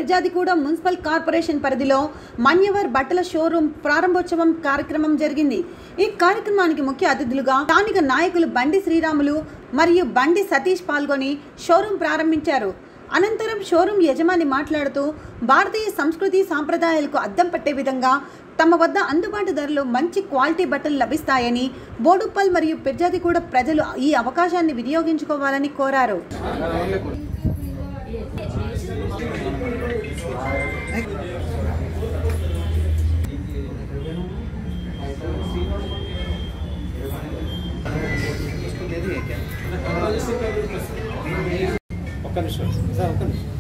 Peerzadiguda municipal corporation పరిధిలో మన్యవర్ బట్టల showroom ప్రారంభోత్సవం కార్యక్రమం జరిగింది ఈ కార్యక్రమానికి ముఖ్య అతిథులుగా స్థానిక నాయకులు బండి శ్రీరాములు మరియు బండి సతీష్ పాల్గొని షోరూం ప్రారంభించారు అనంతరం షోరూం యజమాని మాట్లాడుతూ భారతీయ సంస్కృతి సాంప్రదాయాలకు అద్దం పట్టే విధంగా తమ వద్ద అందుబాటు ధరలో మంచి క్వాలిటీ బట్టలు లభిస్తాయని బోడుప్పల్ మరియు పిర్జాదిగూడ ప్రజలు ఈ అవకాశాన్ని వినియోగించుకోవాలని కోరారు ఒక్క నిమిషం సార్ ఒక్క నిమిషం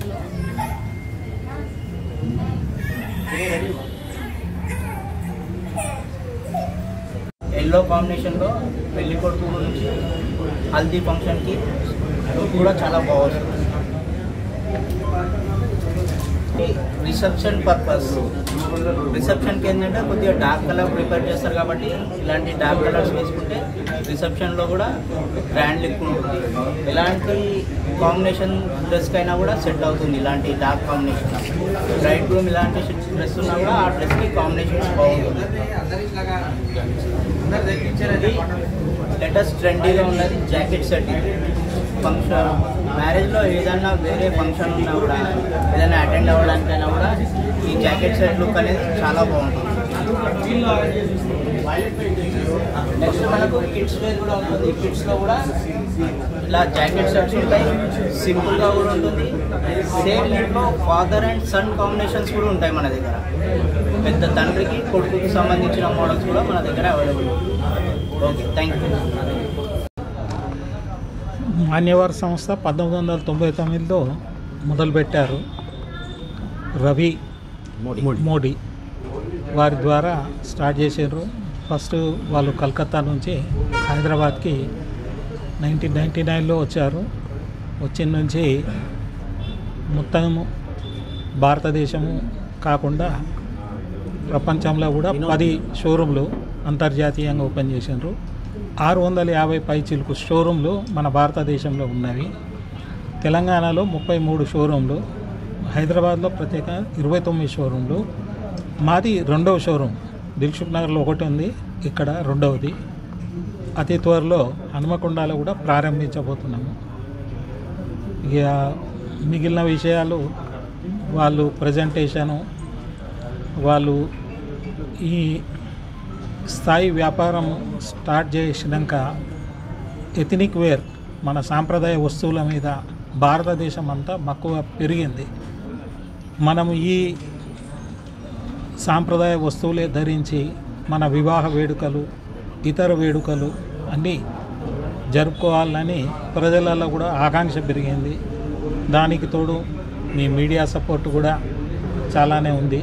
ఎల్లో కాంబినేషన్లో పెళ్లి కొడుకు నుంచి హల్దీ ఫంక్షన్కి కూడా చాలా బాగుంటుంది రిసెప్షన్ పర్పస్ రిసెప్షన్కి ఏంటంటే కొద్దిగా డార్క్ కలర్ ప్రిపేర్ చేస్తారు కాబట్టి ఇలాంటి డార్క్ కలర్స్ వేసుకుంటే రిసెప్షన్లో కూడా గ్రాండ్ లుక్ ఉంటుంది ఎలాంటి కాంబినేషన్ డ్రెస్కి అయినా కూడా సెట్ అవుతుంది ఇలాంటి డార్క్ కాంబినేషన్ బ్రైట్ రూమ్ ఇలాంటి డ్రెస్ ఉన్నా కూడా ఆ డ్రెస్కి కాంబినేషన్ బాగుంటుంది ఇది లేటెస్ట్ ట్రెండీగా ఉన్నది జాకెట్ సెట్ ఇది ఫంక్షన్ మ్యారేజ్లో ఏదైనా వేరే ఫంక్షన్ ఉన్నా కూడా ఏదైనా అటెండ్ అవ్వడానికైనా కూడా ఈ జాకెట్ సెట్ లుక్ అనేది చాలా బాగుంటుంది నెక్స్ట్ మనకు కిడ్స్ వేర్ కూడా ఉంటుంది కిడ్స్లో కూడా ఇలా జాకెట్ సెట్స్ ఉంటాయి సింపుల్గా కూడా ఉంటుంది సేమ్ దీంట్లో ఫాదర్ అండ్ సన్ కాంబినేషన్స్ కూడా ఉంటాయి మన దగ్గర పెద్ద తండ్రికి కొడుకుకి సంబంధించిన మోడల్స్ కూడా మన దగ్గర available okay thank you Manyavar సంస్థ పంతొమ్మిది వందల తొంభై తొమ్మిదిలో మొదలుపెట్టారు రవి మోడీ మోడీ వారి ద్వారా స్టార్ట్ చేశారు ఫస్ట్ వాళ్ళు కలకత్తా నుంచి హైదరాబాద్కి నైన్టీన్ నైంటీ నైన్లో వచ్చారు వచ్చిన నుంచి మొత్తం భారతదేశము కాకుండా ప్రపంచంలో కూడా పది షోరూంలు అంతర్జాతీయంగా ఓపెన్ చేసినారు ఆరు వందల యాభై పై చిలుకు షోరూంలు మన భారతదేశంలో ఉన్నవి తెలంగాణలో ముప్పై మూడు షోరూంలు హైదరాబాద్లో ప్రత్యేక ఇరవై తొమ్మిది షోరూంలు మాది రెండవ షోరూమ్ దిల్సుఖ్ నగర్లో ఒకటి ఉంది ఇక్కడ రెండవది అతి త్వరలో హనుమకొండలో కూడా ప్రారంభించబోతున్నాము ఇక మిగిలిన విషయాలు వాళ్ళు ప్రజెంటేషను వాళ్ళు ఈ స్థాయి వ్యాపారం స్టార్ట్ చేసినాక ఎథనిక్ వేర్ మన సాంప్రదాయ వస్తువుల మీద భారతదేశం అంతా మక్కువ పెరిగింది మనము ఈ సాంప్రదాయ వస్తువులే ధరించి మన వివాహ వేడుకలు ఇతర వేడుకలు అన్నీ జరుపుకోవాలని ప్రజలలో కూడా ఆకాంక్ష పెరిగింది దానికి తోడు మీ మీడియా సపోర్ట్ కూడా చాలానే ఉంది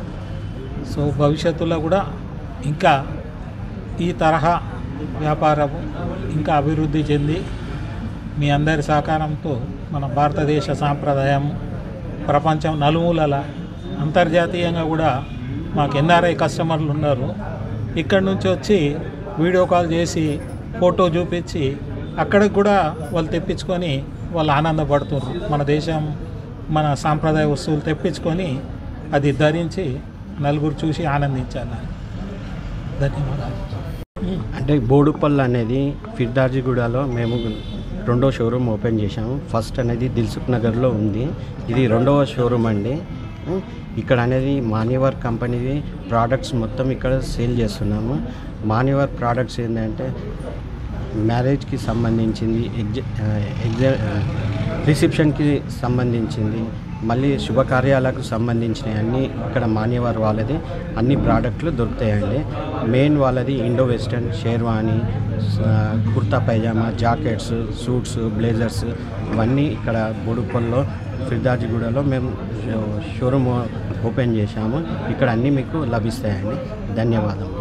సో భవిష్యత్తులో కూడా ఇంకా ఈ తరహా వ్యాపారము ఇంకా అభివృద్ధి చెంది మీ అందరి సహకారంతో మన భారతదేశ సాంప్రదాయం ప్రపంచం నలుమూలల అంతర్జాతీయంగా కూడా మాకు ఎన్ఆర్ఐ కస్టమర్లు ఉన్నారు ఇక్కడి నుంచి వచ్చి వీడియో కాల్ చేసి ఫోటో చూపించి అక్కడికి కూడా వాళ్ళు తెప్పించుకొని వాళ్ళు ఆనందపడుతున్నారు మన దేశం మన సాంప్రదాయ వస్తువులు తెప్పించుకొని అది ధరించి నలుగురు చూసి ఆనందించాలని ధన్యవాదాలు అంటే బోడుపల్ అనేది ఫిర్దార్జిగూడలో మేము రెండో షోరూమ్ ఓపెన్ చేశాము ఫస్ట్ అనేది దిల్సుఖ్ నగర్లో ఉంది ఇది రెండవ షోరూమ్ అండి ఇక్కడ అనేది మాన్యవర్ కంపెనీది ప్రోడక్ట్స్ మొత్తం ఇక్కడ సేల్ చేస్తున్నాము మాన్యవర్ ప్రోడక్ట్స్ ఏంటంటే మ్యారేజ్కి సంబంధించింది ఎగ్జ ఎగ్జా రిసెప్షన్కి సంబంధించింది మళ్ళీ శుభకార్యాలకు సంబంధించిన అన్ని ఇక్కడ మాన్యవారు వాళ్ళది అన్ని ప్రోడక్ట్లు దొరుకుతాయండి మెయిన్ వాళ్ళది ఇండో వెస్టర్న్ షేర్వాణి ఆ, kurta pyjama jackets suits blazers ఇవన్నీ ఇక్కడ బుడుపల్లో ఫిర్దాజిగూడలో మేము షో- షోరూమ్ ఓపెన్ చేశాము ఇక్కడ అన్నీ మీకు లభిస్తాయండి ధన్యవాదం